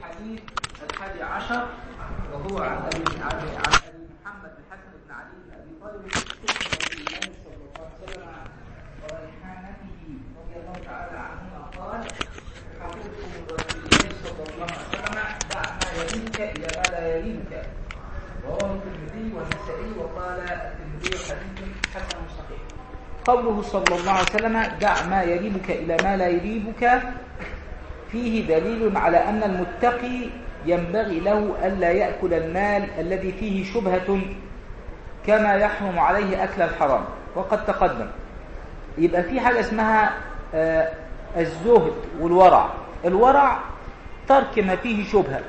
الحديث الحادي عشر وهو عن أبي عن عن أبي محمد الحسن بن علي بن أبي طالب رسول الله صلى الله عليه وسلم وريحانته رضي الله تعالى عنهما قال حفظكم رسول الله صلى الله عليه وسلم دع ما يليك إلى ما لا يليك رواه الترمذي والنسائي وقال الترمذي حديث حسن صحيح قوله صلى الله عليه وسلم دع ما يريبك إلى ما لا يريبك فيه دليل على أن المتقي ينبغي له ألا يأكل المال الذي فيه شبهة كما يحرم عليه أكل الحرام وقد تقدم يبقى في حاجة اسمها آه، الزهد والورع الورع ترك ما فيه شبهة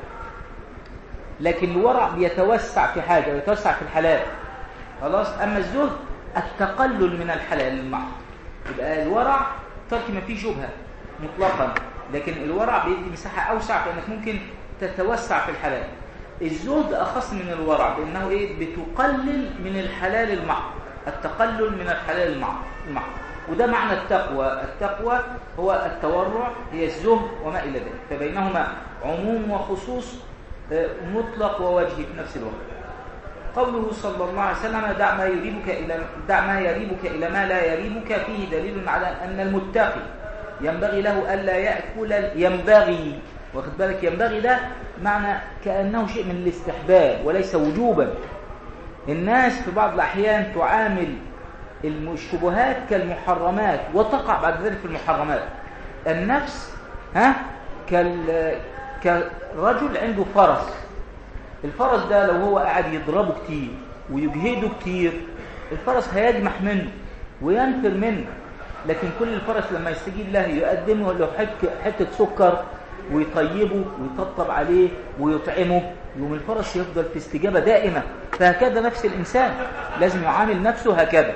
لكن الورع بيتوسع في حاجة ويتوسع في الحلال خلاص أما الزهد التقلل من الحلال المحض يبقى الورع ترك ما فيه شبهة مطلقا لكن الورع بيدي مساحة أوسع فإنك ممكن تتوسع في الحلال الزهد أخص من الورع بأنه إيه بتقلل من الحلال المحض التقلل من الحلال المحض المحض. وده معنى التقوى التقوى هو التورع هي الزهد وما إلى ذلك فبينهما عموم وخصوص آه، مطلق ووجهي في نفس الوقت قوله صلى الله عليه وسلم دع ما يريبك إلى دع ما يريبك إلى ما لا يريبك فيه دليل على أن المتقي ينبغي له ألا يأكل ينبغي واخد بالك ينبغي ده معنى كأنه شيء من الاستحباب وليس وجوبا الناس في بعض الأحيان تعامل الشبهات كالمحرمات وتقع بعد ذلك في المحرمات النفس ها كال كرجل عنده فرس الفرس ده لو هو قاعد يضربه كتير ويجهده كتير الفرس هيجمح منه وينفر منه لكن كل الفرس لما يستجيب له يقدمه له حتة سكر ويطيبه ويطبطب عليه ويطعمه يوم الفرس يفضل في استجابة دائمة فهكذا نفس الإنسان لازم يعامل نفسه هكذا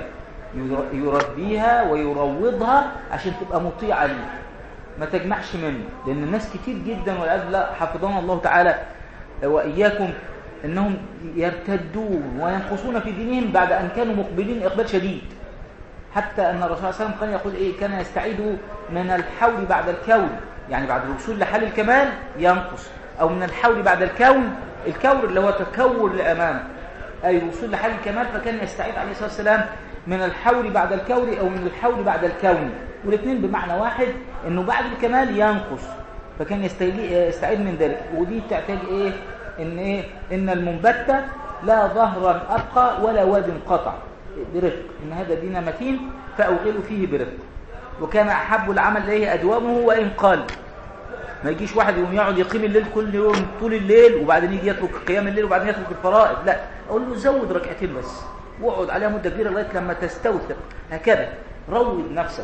يربيها ويروضها عشان تبقى مطيعة ليه ما تجمعش منه لأن الناس كتير جدا والعياذ بالله حفظنا الله تعالى وإياكم أنهم يرتدون وينقصون في دينهم بعد أن كانوا مقبلين إقبال شديد حتى أن الرسول صلى الله عليه وسلم كان يقول إيه كان يستعيد من الحول بعد الكون يعني بعد الوصول لحال الكمال ينقص أو من الحول بعد الكون الكون اللي هو تكور لأمامه أي الوصول لحال الكمال فكان يستعيد عليه الصلاة والسلام من الحول بعد الكون أو من الحول بعد الكون والاثنين بمعنى واحد أنه بعد الكمال ينقص فكان يستعيد من ذلك ودي تحتاج إيه إن, إيه؟ إن المنبتة لا ظهرا أبقى ولا واد قطع برفق إن هذا دين متين فأوغلوا فيه برفق وكان أحب العمل إليه أدوامه وإن قال ما يجيش واحد يقوم يقعد يقيم الليل كل يوم طول الليل وبعدين يجي يترك قيام الليل وبعدين يترك الفرائض لا أقول له زود ركعتين بس واقعد عليها مدة كبيرة لغاية لما تستوثق هكذا روض نفسك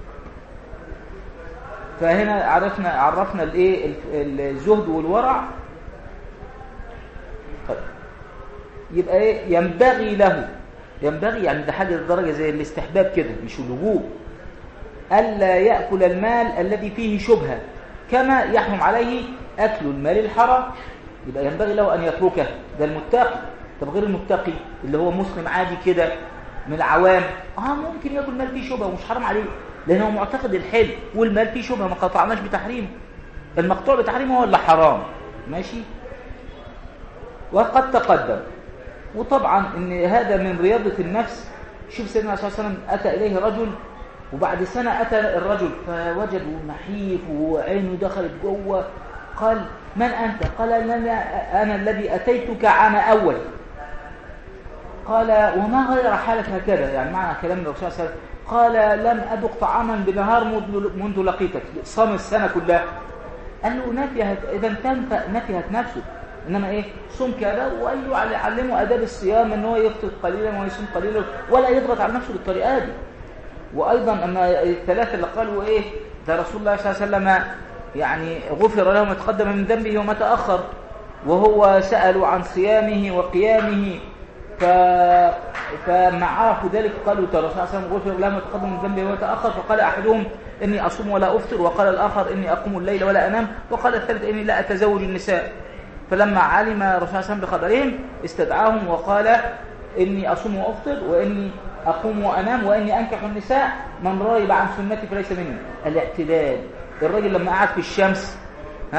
فهنا عرفنا عرفنا الايه الزهد والورع طيب يبقى ايه ينبغي له ينبغي يعني ده حاجه درجه زي الاستحباب كده مش الوجوب الا ياكل المال الذي فيه شبهه كما يحرم عليه اكل المال الحرام يبقى ينبغي له ان يتركه ده المتقي طب غير المتقي اللي هو مسلم عادي كده من العوام اه ممكن ياكل مال فيه شبهه ومش حرام عليه لأن هو معتقد الحل والمال فيه شبهة ما قطعناش بتحريم المقطوع بتحريم هو اللي حرام ماشي وقد تقدم وطبعا ان هذا من رياضة النفس شوف سيدنا صلى الله عليه وسلم أتى إليه رجل وبعد سنة أتى الرجل فوجده نحيف وعينه دخلت جوه قال من أنت؟ قال أنا الذي أتيتك عام أول قال وما غير حالك هكذا يعني معنى كلام الرسول صلى الله عليه وسلم قال لم أذق طعاما بنهار منذ لقيتك صام السنة كلها قال له نفيهت إذا تنفى نفيهت نفسه إنما إيه صوم كذا وقال له علمه أداب الصيام إن هو يفطر قليلا ويصوم قليلا ولا يضغط على نفسه بالطريقة دي وأيضا أما الثلاثة اللي قالوا إيه ده رسول الله صلى الله عليه وسلم يعني غفر له ما تقدم من ذنبه وما تأخر وهو سألوا عن صيامه وقيامه ف... فما عرفوا ذلك قالوا ترى صلى الله عليه وسلم غفر له ما تقدم من ذنبه وتأخر فقال أحدهم إني أصوم ولا أفطر وقال الآخر إني أقوم الليل ولا أنام وقال الثالث إني لا أتزوج النساء فلما علم الرسول صلى الله عليه وسلم بخبرهم استدعاهم وقال إني أصوم وأفطر وإني أقوم وأنام وإني أنكح النساء من رايب عن سنتي فليس مني الاعتدال الراجل لما قعد في الشمس ها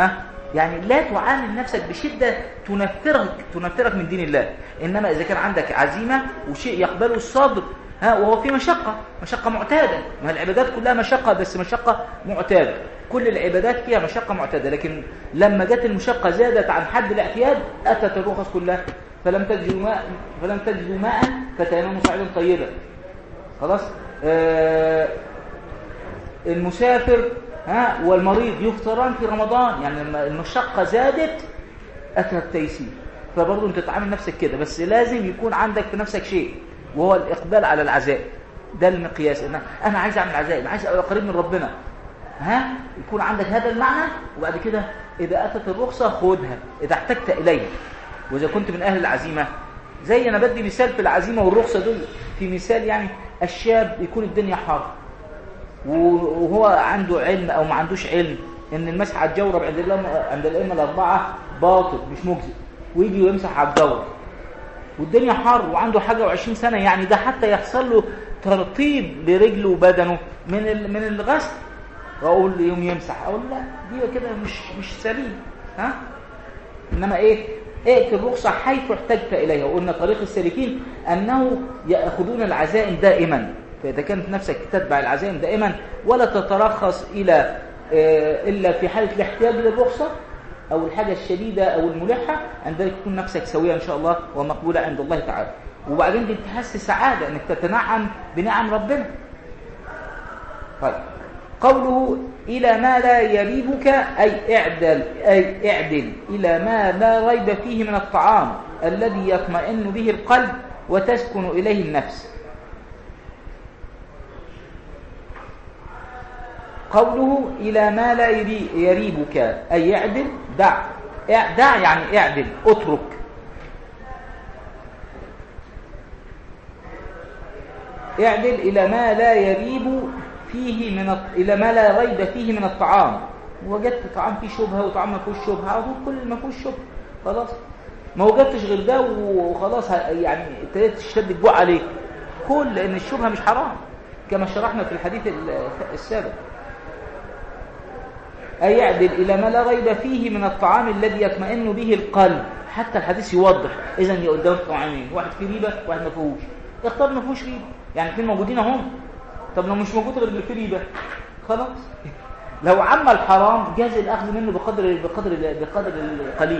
يعني لا تعامل نفسك بشدة تنفرك تنفرك من دين الله إنما إذا كان عندك عزيمة وشيء يقبله الصدر ها وهو في مشقة مشقة معتادة ما العبادات كلها مشقة بس مشقة معتادة كل العبادات فيها مشقة معتادة لكن لما جت المشقة زادت عن حد الاعتياد أتت الرخص كلها فلم تجدوا ماء فلم تجدوا ماء فتيمموا صعيدا طيبا خلاص آه المسافر ها والمريض يفطران في رمضان يعني لما المشقة زادت أتى التيسير فبرضه انت تعامل نفسك كده بس لازم يكون عندك في نفسك شيء وهو الإقبال على العزاء ده المقياس إن أنا عايز أعمل عزاء عايز أبقى قريب من ربنا ها يكون عندك هذا المعنى وبعد كده إذا أتت الرخصة خدها إذا احتجت إليها وإذا كنت من أهل العزيمة زي أنا بدي مثال في العزيمة والرخصة دول في مثال يعني الشاب يكون الدنيا حر وهو عنده علم او ما عندوش علم ان المسح على الجورب عند عند الائمه الاربعه باطل مش مجزي ويجي يمسح على الجورب والدنيا حر وعنده حاجه و20 سنه يعني ده حتى يحصل له ترطيب لرجله وبدنه من من الغسل واقول يوم يمسح اقول لا دي كده مش مش سليم ها انما ايه ائت الرخصة حيث احتجت إليها وقلنا طريق السالكين أنه يأخذون العزائم دائما فإذا كانت نفسك تتبع العزائم دائما ولا تترخص إلى إلا في حالة الاحتياج للرخصة أو الحاجة الشديدة أو الملحة عندما تكون نفسك سوية إن شاء الله ومقبولة عند الله تعالى وبعدين دي تحس سعادة أنك تتنعم بنعم ربنا طيب قوله إلى ما لا يريبك أي اعدل, أي اعدل إلى ما لا ريب فيه من الطعام الذي يطمئن به القلب وتسكن إليه النفس قوله إلى ما لا يريبك أي اعدل دع دع يعني اعدل اترك اعدل إلى ما لا يريب فيه من إلى ما لا ريب فيه من الطعام وجدت طعام فيه شبهة وطعام ما فيهوش شبهة أو كل ما فيهوش شبهة خلاص ما وجدتش غير ده وخلاص يعني ابتديت تشتد الجوع عليك كل لأن الشبهة مش حرام كما شرحنا في الحديث السابق أي يعدل إلى ما لا ريب فيه من الطعام الذي يطمئن به القلب حتى الحديث يوضح إذا يا قدامك طعامين واحد فيه ريبة واحد ما فيهوش اختار ما فيهوش ريبة يعني الاثنين موجودين اهم طب لو مش موجود غير اللي فيه ريبة خلاص لو عم الحرام جاز الأخذ منه بقدر بقدر بقدر القليل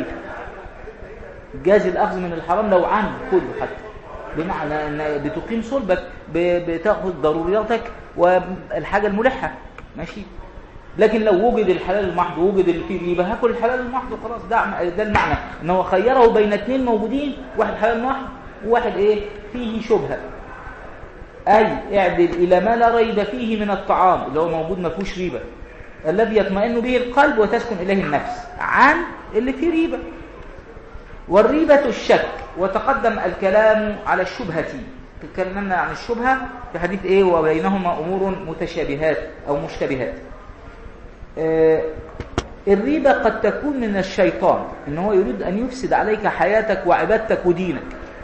جاز الأخذ من الحرام لو عم كله حتى بمعنى ان بتقيم صلبك بتاخذ ضرورياتك والحاجه الملحه ماشي لكن لو وجد الحلال المحض ووجد اللي فيه ريبه هاكل الحلال المحض وخلاص ده ده المعنى ان هو خيره بين اثنين موجودين واحد حلال محض وواحد ايه فيه شبهه اي اعدل الى ما لا ريب فيه من الطعام اللي هو موجود ما فيهوش ريبه الذي يطمئن به القلب وتسكن اليه النفس عن اللي فيه ريبه والريبه الشك وتقدم الكلام على الشبهه تكلمنا عن الشبهه في حديث ايه وبينهما امور متشابهات او مشتبهات آه الريبة قد تكون من الشيطان ان هو يريد ان يفسد عليك حياتك وعبادتك ودينك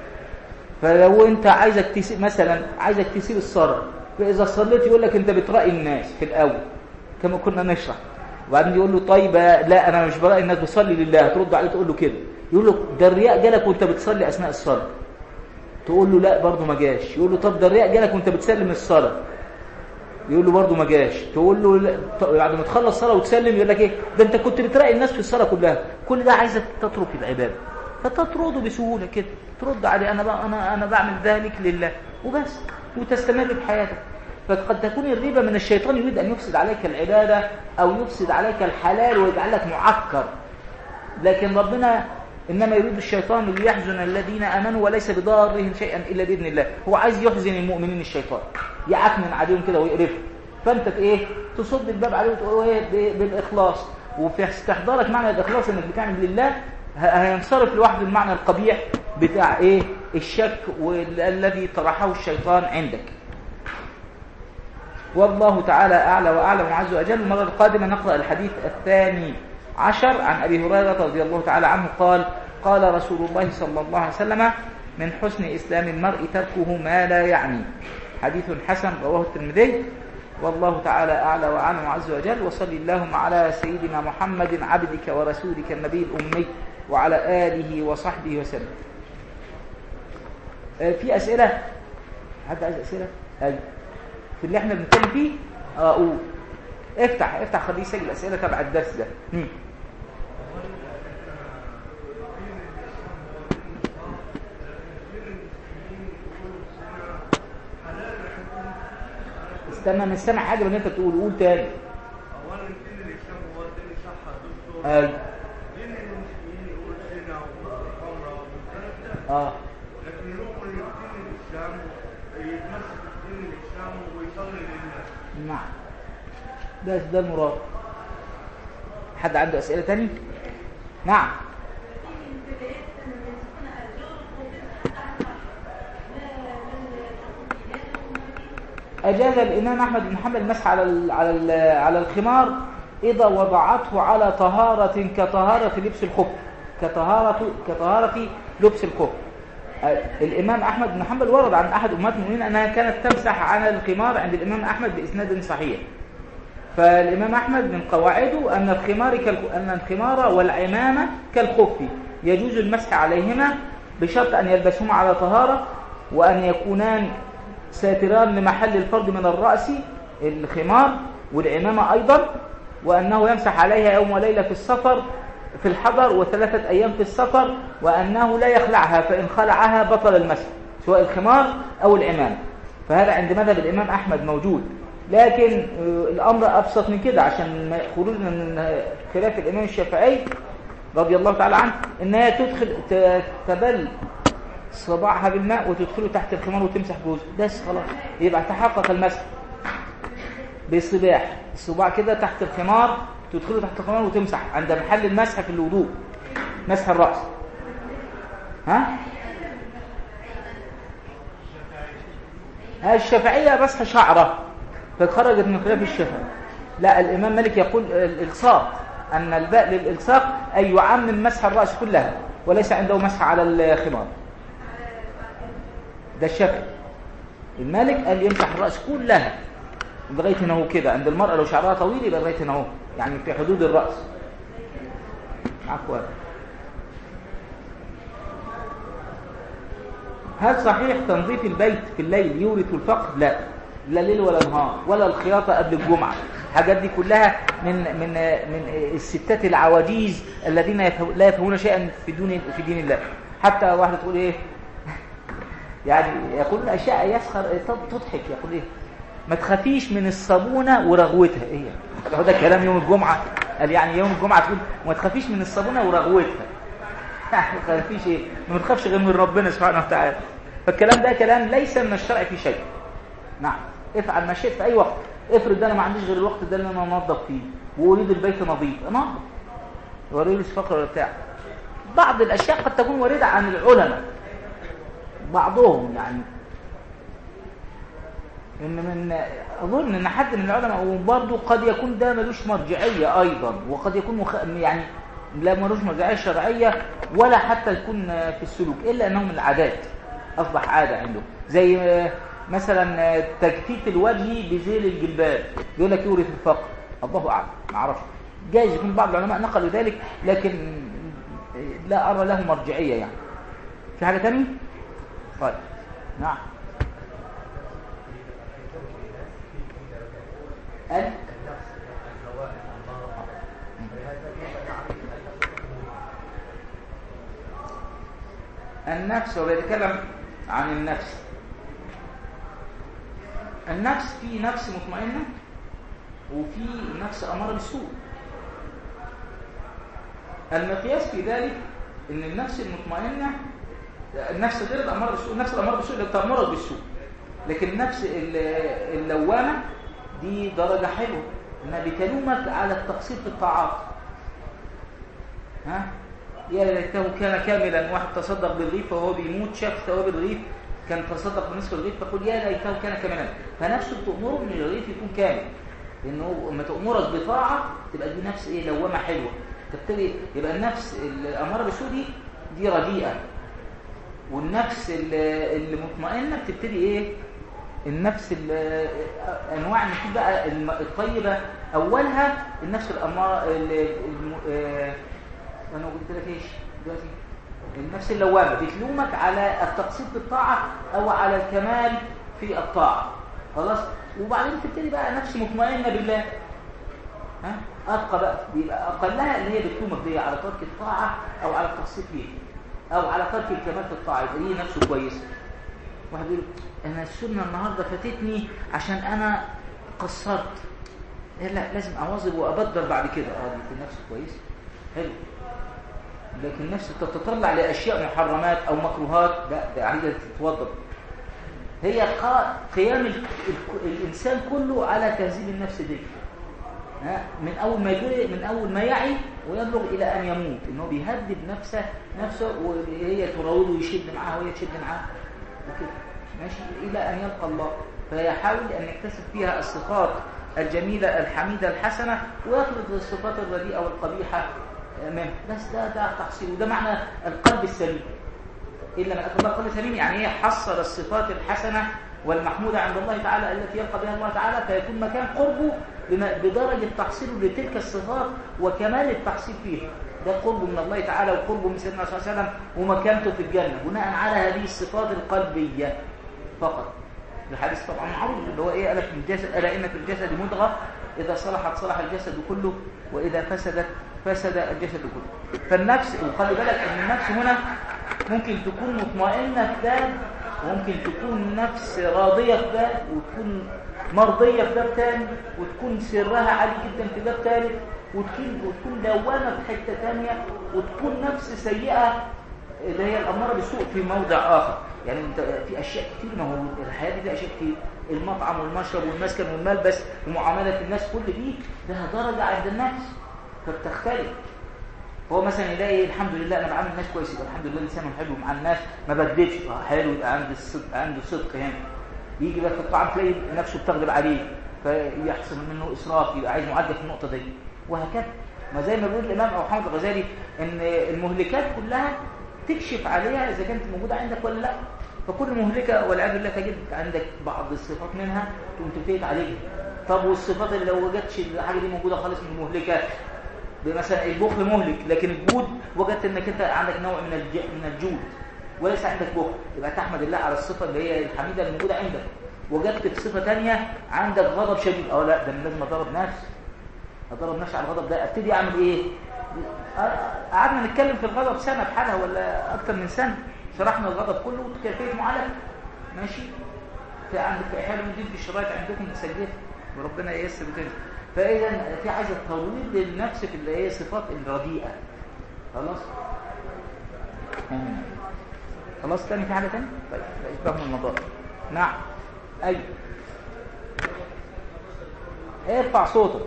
فلو انت عايزك تسيب مثلا عايزك تسيب الصلاة فاذا صليت يقول لك انت بترائي الناس في الاول كما كنا نشرح وبعدين يقول له طيب لا انا مش برائي الناس بصلي لله ترد عليه تقول له كده يقول له ده الرياء جالك وانت بتصلي اثناء الصلاة تقول له لا برضه ما جاش يقول له طب ده الرياء جالك وانت بتسلم الصلاة يقول له برضه ما جاش تقول له لا. بعد ما تخلص صلاه وتسلم يقول لك ايه ده انت كنت بتراقي الناس في الصلاه كلها كل ده عايزك تترك العباده فتطرده بسهوله كده ترد عليه انا بقى انا انا بعمل ذلك لله وبس وتستمر في حياتك فقد تكون الريبه من الشيطان يريد ان يفسد عليك العباده او يفسد عليك الحلال ويجعلك معكر لكن ربنا انما يريد الشيطان ليحزن الذين امنوا وليس بضارهم شيئا الا باذن الله هو عايز يحزن المؤمنين الشيطان يعكنن عليهم كده ويقرفهم فانت ايه تصد الباب عليه وتقول ايه بالاخلاص وفي استحضارك معنى الاخلاص انك بتعمل لله هينصرف لوحده المعنى القبيح بتاع ايه الشك والذي طرحه الشيطان عندك والله تعالى اعلى واعلم وعز وجل المره القادمه نقرا الحديث الثاني عشر عن أبي هريرة رضي الله تعالى عنه قال قال رسول الله صلى الله عليه وسلم من حسن إسلام المرء تركه ما لا يعني حديث حسن رواه الترمذي والله تعالى أعلى وأعلم عز وجل وصل اللهم على سيدنا محمد عبدك ورسولك النبي الأمي وعلى آله وصحبه وسلم آه، في أسئلة حد عايز أسئلة أيوة في اللي احنا بنتكلم فيه اه قول افتح افتح خليه يسجل أسئلة تبع الدرس ده مم. استنى مش سامع حاجة من اللي انت بتقول قول تاني اولا دين الاسلام هو دين صح يا دكتور ايوه دين المسلمين يقول زنا وخمره والكلام ده اه لكن يؤمن بدين الاسلام يتمسك بدين الاسلام ويصلي لله نعم ده ده المراد حد عنده أسئلة تاني نعم أجاز الإمام أحمد بن حنبل المسح على ال على ال على الخمار إذا وضعته على طهارة كطهارة لبس الخف كطهارة كطهارة لبس الخف آه، الإمام أحمد بن حنبل ورد عن أحد أمهات المؤمنين أنها كانت تمسح على الخمار عند الإمام أحمد بإسناد صحيح فالإمام أحمد من قواعده أن الخمار كالخ... أن الخمار والعمامة كالخف يجوز المسح عليهما بشرط أن يلبسهما على طهارة وأن يكونان ساتران لمحل الفرد من الرأس الخمار والعمامة أيضا وأنه يمسح عليها يوم وليلة في السفر في الحضر وثلاثة أيام في السفر وأنه لا يخلعها فإن خلعها بطل المسح سواء الخمار أو العمامة فهذا عند مذهب الإمام أحمد موجود لكن آه، الأمر أبسط من كده عشان ما خروجنا من خلاف الإمام الشافعي رضي الله تعالى عنه إنها تدخل ت- تبل صباعها بالماء وتدخله تحت الخمار وتمسح جوزه بس خلاص يبقى تحقق المسح بالصباح الصباع كده تحت الخمار تدخله تحت الخمار وتمسح عند محل المسح في الوضوء مسح الرأس ها ها الشافعية مسح شعره فخرجت من خلاف الشافعي لا الإمام مالك يقول الإلصاق أن الباء للإلصاق أي يعمم مسح الرأس كلها وليس عنده مسح على الخمار ده الشافعي المالك قال يمسح الرأس كلها لغاية هنا هو كده عند المرأة لو شعرها طويل يبقى لغاية هنا هو يعني في حدود الرأس عفوا هل صحيح تنظيف البيت في الليل يورث الفقر؟ لا لا ليل ولا نهار ولا الخياطة قبل الجمعة الحاجات دي كلها من من من الستات العواجيز الذين يفهم لا يفهمون شيئا في دين في دين الله حتى واحدة تقول ايه يعني يقول اشياء يسخر تضحك يقول ايه ما تخافيش من الصابونه ورغوتها ايه يعني؟ ده كلام يوم الجمعه قال يعني يوم الجمعه تقول ما تخافيش من الصابونه ورغوتها يعني ما تخافيش ايه ما تخافش غير من ربنا سبحانه وتعالى فالكلام ده كلام ليس من الشرع في شيء نعم افعل ما شئت في اي وقت افرض ده انا ما عنديش غير الوقت ده اللي انا انظف فيه واريد البيت نظيف انظف واريد الفقر ولا بتاع بعض الاشياء قد تكون وارده عن العلماء بعضهم يعني ان من اظن ان حد من العلماء وبرضه قد يكون ده ملوش مرجعيه ايضا وقد يكون مخ... يعني لا ملوش مرجعيه شرعيه ولا حتى يكون في السلوك الا انه من العادات اصبح عاده عنده زي مثلا تجفيف الوجه بذيل الجلباب يقول لك يورث الفقر الله اعلم ما اعرفش جايز يكون بعض العلماء نقلوا ذلك لكن لا ارى له مرجعيه يعني في حاجه ثانيه طيب نعم قال النفس هو بيتكلم عن النفس النفس في نفس مطمئنة وفي نفس أمارة بالسوء المقياس في ذلك ان النفس المطمئنة النفس غير الأمارة بالسوء النفس الأمارة بالسوء اللي بتأمرك بالسوء لكن النفس اللوامة دي درجة حلوة انها بتلومك على التقصير في الطاعات ها يا ليته كان كاملا واحد تصدق بالرغيف وهو بيموت شاف ثواب الرغيف كان تصدق بنصف الرغيف فقل يا ليته كان كاملا فنفسه بتأمره ان الرغيف يكون كامل لانه لما تأمرك بطاعة تبقى دي نفس ايه لوامة حلوة تبتدي يبقى النفس الأمارة بالسوء دي دي رديئة والنفس اللي مطمئنة بتبتدي ايه النفس ال- انواع النفوس بقى الم- الطيبه اولها النفس الاماره ال- الم- آه، انا قلت لك ايش دلوقتي النفس اللوامه بتلومك على التقصير في الطاعه او على الكمال في الطاعه خلاص وبعدين تبتدي بقى نفس مطمئنه بالله ها اتقى بقى بيبقى اقلها اللي هي بتلومك دي على ترك الطاعه او على التقصير فيها او على ترك الكمال في الطاعه يبقى دي نفسه كويسه واحد يقول انا السنه النهارده فاتتني عشان انا قصرت إيه لا لازم اواظب وابدر بعد كده اه دي نفس كويس حلو لكن نفس تتطلع لاشياء محرمات او مكروهات لا ده عايزه تتوضب هي قا- قيام ال- ال- الانسان كله على تهذيب النفس دي ها؟ من اول ما يقول من اول ما يعي ويبلغ الى ان يموت انه بيهدد نفسه نفسه وهي تراوده ويشد معاها وهي تشد معاه وكده ماشي الى ان يلقى الله فيحاول ان يكتسب فيها الصفات الجميله الحميده الحسنه ويطرد الصفات الرديئه والقبيحه منه بس ده ده تحصيل وده معنى القلب السليم إلا من أتى الله قلب سليم يعني هي حصل الصفات الحسنة والمحمودة عند الله تعالى التي يلقى بها الله تعالى فيكون مكان قربه بما- بدرجة تحصيله لتلك الصفات وكمال التحصيل فيها ده قربه من الله تعالى وقربه من سيدنا صلى الله عليه وسلم ومكانته في الجنة بناء على هذه الصفات القلبية فقط الحديث طبعا معروف اللي هو ايه قال في الجسد الا ان في الجسد مضغه اذا صلحت صلح الجسد كله واذا فسدت فسد الجسد كله فالنفس وخلي بالك ان النفس هنا ممكن تكون مطمئنه في باب وممكن تكون نفس راضيه في باب وتكون مرضيه في باب تاني وتكون سرها عالي جدا في باب ثالث وتكون وتكون لوامه في حته ثانيه وتكون نفس سيئه اللي هي الأمارة بالسوء في موضع آخر يعني انت في أشياء كتير ما هو الحياة دي فيها أشياء كتير المطعم والمشرب والمسكن والملبس ومعاملة الناس كل دي لها درجة عند النفس فبتختلف هو مثلا يلاقي الحمد لله انا بعامل الناس كويس يبقى الحمد لله لسانه حلو مع الناس ما بدلش اه حلو يبقى عنده الصدق عنده صدق هنا يجي بقى في الطعام تلاقي نفسه بتغلب عليه فيحصل منه اسراف يبقى عايز معدل في النقطه دي وهكذا ما زي ما بيقول الامام ابو حامد الغزالي ان المهلكات كلها تكشف عليها اذا كانت موجوده عندك ولا لا فكل مهلكه والعياذ بالله تجد عندك بعض الصفات منها تقوم تبتدي تعالجها طب والصفات اللي لو وجدتش الحاجه دي موجوده خالص من المهلكات مثلا البخل مهلك لكن الجود وجدت انك انت عندك نوع من الج... من الجود وليس عندك بخل يبقى تحمد الله على الصفه اللي هي الحميده الموجوده عندك وجدت في صفه ثانيه عندك غضب شديد اه لا ده انا لازم اضرب نفسي اضرب نفسي على الغضب ده ابتدي اعمل ايه آه، قعدنا نتكلم في الغضب سنه بحالها ولا اكتر من سنه شرحنا الغضب كله وكيفيه معالجته ماشي في عندك في احيانا موجود في الشرايط عندكم مسجله وربنا ييسر كده فاذا في عايزه ترويض للنفس في اللي هي صفات الرديئه خلاص آمين. خلاص تاني في حاجه تاني طيب اشباه المضار نعم ايوه ارفع صوتك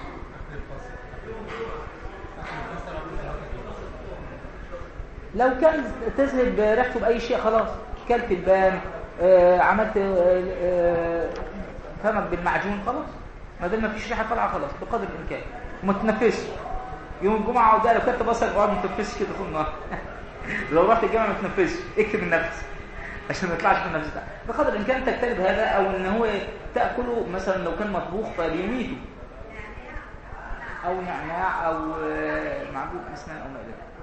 لو كان تذهب ريحته باي شيء خلاص كلت البان آه، عملت آه، آه، فمك بالمعجون خلاص ما دام ما فيش ريحه طالعه خلاص بقدر الامكان وما تتنفسش يوم الجمعه وده لو كنت بصل اقعد ما تتنفسش كده طول النهار لو رحت الجامعه ما تتنفسش اكتب النفس عشان ما يطلعش من النفس ده بقدر الامكان تجتنب هذا او ان هو تاكله مثلا لو كان مطبوخ فبيميته او نعناع او آه، معجون اسنان او ما الى ذلك